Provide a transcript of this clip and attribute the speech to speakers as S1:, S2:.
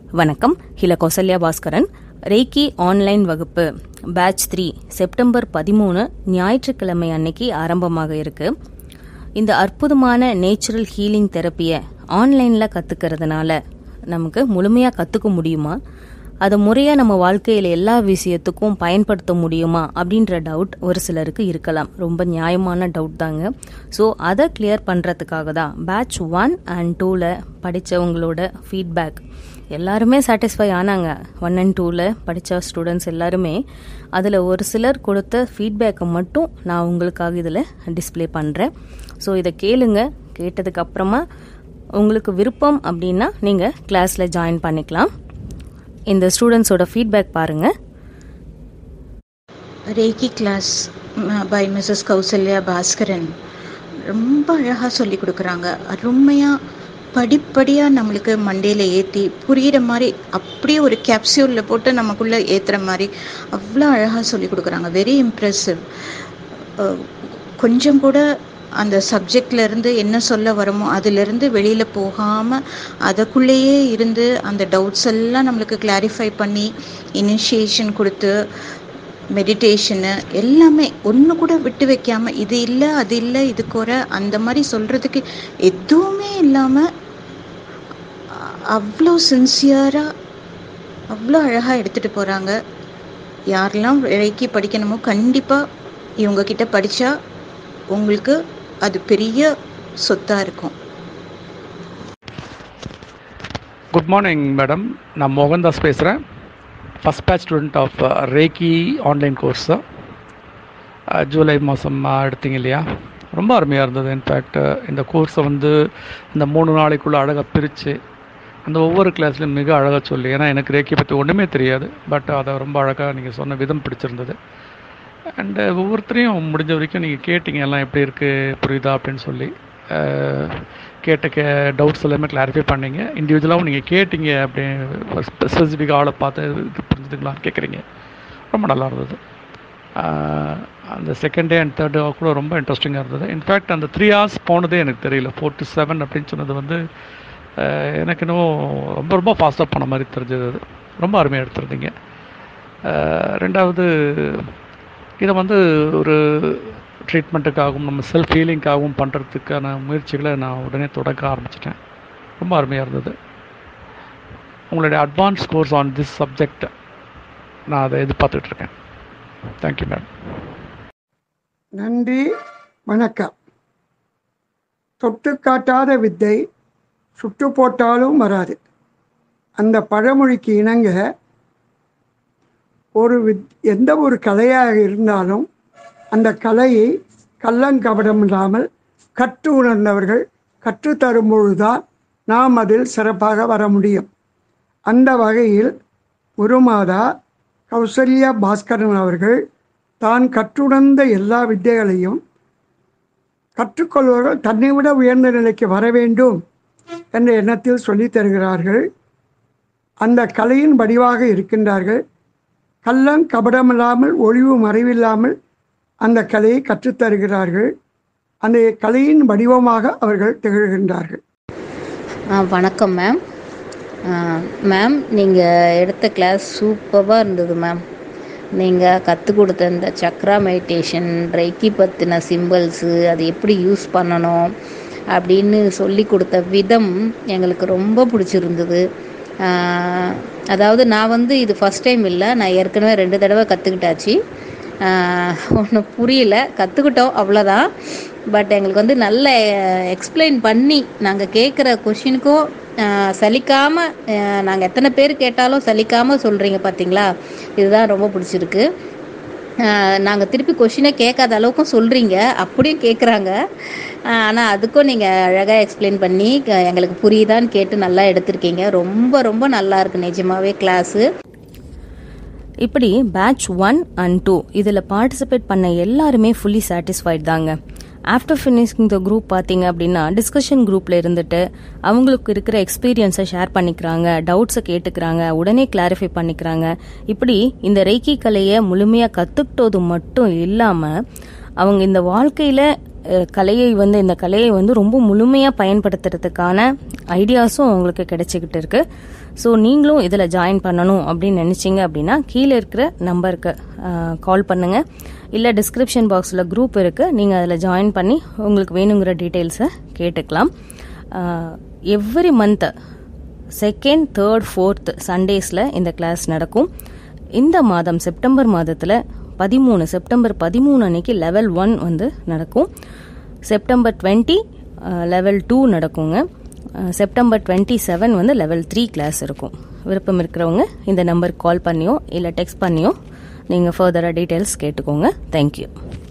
S1: வணக்கம் ஹில Kausalya Bhaskaran reiki online வகுப்பு பேட்ச் த்ரீ செப்டம்பர் பதிமூணு ஞாயிற்றுக்கிழமை அன்னைக்கு ஆரம்பமாக இருக்கு இந்த அற்புதமான நேச்சுரல் ஹீலிங் தெரப்பியை ஆன்லைனில் கற்றுக்கிறதுனால நமக்கு முழுமையாக கற்றுக்க முடியுமா அதை முறையாக நம்ம வாழ்க்கையில் எல்லா விஷயத்துக்கும் பயன்படுத்த முடியுமா அப்படின்ற டவுட் ஒரு சிலருக்கு இருக்கலாம் ரொம்ப நியாயமான டவுட் தாங்க ஸோ அதை கிளியர் பண்ணுறதுக்காக தான் பேட்ச் ஒன் அண்ட் டூவில் படித்தவங்களோட ஃபீட்பேக் எல்லாருமே சாட்டிஸ்ஃபை ஆனாங்க ஒன் அண்ட் டூவில் படித்த ஸ்டூடெண்ட்ஸ் எல்லாருமே அதில் ஒரு சிலர் கொடுத்த ஃபீட்பேக்கை மட்டும் நான் உங்களுக்காக இதில் டிஸ்ப்ளே பண்ணுறேன் ஸோ இதை கேளுங்க கேட்டதுக்கு அப்புறமா உங்களுக்கு விருப்பம் அப்படின்னா நீங்கள் கிளாஸில் ஜாயின் பண்ணிக்கலாம் இந்த ஸ்டூடெண்ட்ஸோட ஃபீட்பேக் பாருங்கள்
S2: reiki class by Mrs Kausalya Bhaskaran ரொம்ப அழகாக சொல்லி கொடுக்குறாங்க அருமையாக படிப்படியாக நம்மளுக்கு மண்டையில் ஏற்றி புரிகிற மாதிரி அப்படியே ஒரு கேப்சியூலில் போட்டு நமக்குள்ளே ஏற்றுற மாதிரி அவ்வளோ அழகாக சொல்லி கொடுக்குறாங்க வெரி இம்ப்ரெசிவ் கொஞ்சம் கூட அந்த சப்ஜெக்ட்ல இருந்து என்ன சொல்ல வரமோ அதிலிருந்து வெளியில் போகாமல் அதுக்குள்ளேயே இருந்து அந்த டவுட்ஸ் எல்லாம் நம்மளுக்கு கிளாரிஃபை பண்ணி இனிஷியேஷன் கொடுத்து மெடிடேஷனு எல்லாமே ஒன்று கூட விட்டு வைக்காம இது இல்லை அது இல்லை இது குறை அந்த மாதிரி சொல்கிறதுக்கு எதுவுமே இல்லாமல் அவ்வளோ சின்சியராக அவ்வளோ அழகாக எடுத்துகிட்டு போகிறாங்க யாரெல்லாம் இறக்கி படிக்கணுமோ கண்டிப்பாக இவங்க கிட்ட படித்தா உங்களுக்கு அது பெரிய சொத்தாக இருக்கும்
S3: குட் மார்னிங் மேடம் நான் மோகன்தாஸ் பேசுகிறேன் first batch student of reiki online course July மாதம் எடுத்தீங்க இல்லையா ரொம்ப அருமையாக இருந்தது இன்ஃபேக்ட் இந்த கோர்ஸை வந்து இந்த மூணு நாளைக்குள்ளே அழகாக பிரித்து அந்த ஒவ்வொரு கிளாஸ்லையும் மிக அழகாக சொல்லி ஏன்னா எனக்கு ரேக்கி பற்றி ஒன்றுமே தெரியாது பட் அதை ரொம்ப அழகாக நீங்கள் சொன்ன விதம் பிடிச்சிருந்தது அண்டு ஒவ்வொருத்தரையும் முடிஞ்ச வரைக்கும் நீங்கள் கேட்டிங்க எல்லாம் எப்படி இருக்குது புரியுதா அப்படின்னு சொல்லி கேட்ட கே டவுட்ஸ் எல்லாமே கிளாரிஃபை பண்ணீங்க இண்டிவிஜுவலாகவும் நீங்கள் கேட்டிங்க அப்படி ஸ்பெசிஃபிக் ஆளை பார்த்து இது புரிஞ்சுதுங்களான்னு கேட்குறீங்க ரொம்ப நல்லா இருந்தது அந்த second day and third day கூட ரொம்ப இன்ட்ரெஸ்டிங்காக இருந்தது இன்ஃபேக்ட் அந்த த்ரீ ஹவர்ஸ் போனதே எனக்கு தெரியல ஃபோர் டு செவன் அப்படின்னு சொன்னது வந்து எனக்கு இன்னும் ரொம்ப ரொம்ப ஃபாஸ்ட்டாக போன மாதிரி தெரிஞ்சது அது ரொம்ப அருமையாக எடுத்திருந்தீங்க ரெண்டாவது இதை வந்து ஒரு ட்ரீட்மெண்ட்டுக்காகவும் நம்ம செல்ஃப் ஹீலிங்காகவும் பண்ணுறதுக்கான முயற்சிகளை நான் உடனே தொடக்க ஆரம்பிச்சிட்டேன் ரொம்ப அருமையாக இருந்தது உங்களுடைய advance course on this subject நான் அதை எதிர்பார்த்துட்ருக்கேன் தேங்க்யூ மேடம்
S4: நன்றி வணக்கம் தொட்டு காட்டாத வித்தை சுட்டு போட்டாலும் வராது அந்த பழமொழிக்கு இணங்க ஒரு வித் எந்த ஒரு கலையாக இருந்தாலும் அந்த கலையை கள்ளங்கபடம் இல்லாமல் கற்று உணர்ந்தவர்கள் கற்றுத்தரும் பொழுதுதான் நாம் அதில் சிறப்பாக வர முடியும் அந்த வகையில் குருமாதா கௌசல்யா பாஸ்கரன் அவர்கள் தான் கற்றுணர்ந்த எல்லா வித்தைகளையும் கற்றுக்கொள்வர்கள் தன்னை விட உயர்ந்த நிலைக்கு வர வேண்டும் என்ற எண்ணத்தில் சொல்லித் தருகிறார்கள் அந்த கலையின் வடிவாக இருக்கின்றார்கள் கள்ளம் கபடமில்லாமல் ஒளிவு மறைவில்லாமல் அந்த கலையை கற்றுத்தருகிறார்கள் அந்த கலையின் வடிவமாக அவர்கள் திகழ்கின்றார்கள்
S5: வணக்கம் மேம் மேம் நீங்கள் எடுத்த கிளாஸ் சூப்பராக இருந்தது மேம் நீங்கள் கற்றுக் கொடுத்த இந்த சக்ரா மெடிடேஷன் ரெக்கி பற்றின சிம்பிள்ஸு அது எப்படி யூஸ் பண்ணணும் அப்படின்னு சொல்லி கொடுத்த விதம் எங்களுக்கு ரொம்ப பிடிச்சிருந்தது அதாவது நான் வந்து இது ஃபஸ்ட் டைம் இல்லை நான் ஏற்கனவே ரெண்டு தடவை கற்றுக்கிட்டாச்சு ஒன்றும் புரியல கற்றுக்கிட்டோம் அவ்வளோதான் பட் எங்களுக்கு வந்து நல்ல எக்ஸ்பிளைன் பண்ணி நாங்கள் கேட்குற கொஷினுக்கும் சலிக்காமல் நாங்கள் எத்தனை பேர் கேட்டாலும் சலிக்காமல் சொல்கிறீங்க பார்த்தீங்களா இதுதான் ரொம்ப பிடிச்சிருக்கு நாங்கள் திருப்பி கொஷினை கேட்காத அளவுக்கும் சொல்கிறீங்க அப்படியும் கேட்குறாங்க ஆனால் அதுக்கும் நீங்கள் அழகாக எக்ஸ்பிளைன் பண்ணி எங்களுக்கு புரியுதான்னு கேட்டு நல்லா எடுத்திருக்கீங்க ரொம்ப ரொம்ப நல்லா இருக்கு நிஜமாவே கிளாஸு
S1: இப்படி பேட்ச் ஒன் அண்ட் டூ இதில் பார்ட்டிசிபேட் பண்ண எல்லாருமே ஃபுல்லி சாட்டிஸ்ஃபைட் தாங்க ஆஃப்டர் ஃபினிஷிங் த குரூப் பார்த்தீங்க அப்படின்னா டிஸ்கஷன் குரூப்பில் இருந்துட்டு அவங்களுக்கு இருக்கிற எக்ஸ்பீரியன்ஸை ஷேர் பண்ணிக்கிறாங்க டவுட்ஸை கேட்டுக்கிறாங்க உடனே கிளாரிஃபை பண்ணிக்கிறாங்க இப்படி இந்த ரெய்கி கலையை முழுமையாக கற்றுக்கிட்டது மட்டும் இல்லாமல் அவங்க இந்த வாழ்க்கையில் அஹ், கலையை வந்து இந்த கலையை வந்து ரொம்ப முழுமையாக பயன்படுத்துறதுக்கான ஐடியாஸும் உங்களுக்கு கிடைச்சிக்கிட்டு இருக்கு ஸோ நீங்களும் இதில் ஜாயின் பண்ணணும் அப்படின்னு நினச்சிங்க அப்படின்னா கீழே இருக்கிற நம்பருக்கு கால் பண்ணுங்கள் இல்லை டிஸ்கிரிப்ஷன் பாக்ஸில் குரூப் இருக்குது நீங்கள் அதில் ஜாயின் பண்ணி உங்களுக்கு வேணுங்கிற டீட்டெயில்ஸை கேட்டுக்கலாம் every month second third fourth சண்டேஸில் இந்த கிளாஸ் நடக்கும் இந்த மாதம் செப்டம்பர் மாதத்தில் பதிமூணு செப்டம்பர் பதிமூணு அன்னைக்கு லெவல் ஒன் வந்து நடக்கும் செப்டம்பர் டுவெண்ட்டி லெவல் டூ நடக்குங்க அஹ், செப்டம்பர் டுவெண்ட்டி செவன் வந்து லெவல் த்ரீ கிளாஸ் இருக்கும் விருப்பம் இருக்கிறவங்க இந்த நம்பருக்கு கால் பண்ணியோ இல்லை டெக்ஸ்ட் பண்ணியோ நீங்கள் ஃபர்தராக டீட்டெயில்ஸ் கேட்டுக்கோங்க தேங்க்யூ